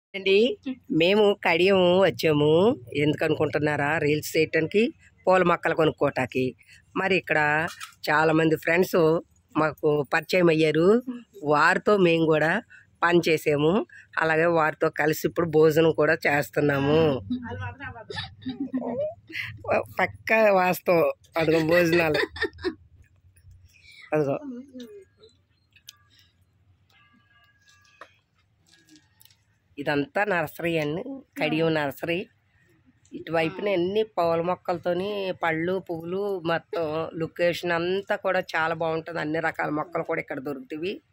అండి మేము కడియం వచ్చాము ఎందుకు అనుకుంటున్నారా రీల్స్ చేయటానికి పూల మొక్కలు కొనుక్కోటానికి మరి ఇక్కడ చాలా మంది ఫ్రెండ్స్ మాకు పరిచయం అయ్యారు వారితో మేము కూడా పని చేసాము అలాగే వారితో కలిసి ఇప్పుడు భోజనం కూడా చేస్తున్నాము పక్క వాస్తవం అదిగో భోజనాలు అదిగో ఇదంతా నర్సరీ అండి కడియం నర్సరీ ఇటువైపున అన్ని పూల మొక్కలతోని పళ్ళు పువ్వులు మొత్తం లొకేషన్ అంతా కూడా చాలా బాగుంటుంది అన్ని రకాల మొక్కలు కూడా ఇక్కడ దొరుకుతాయి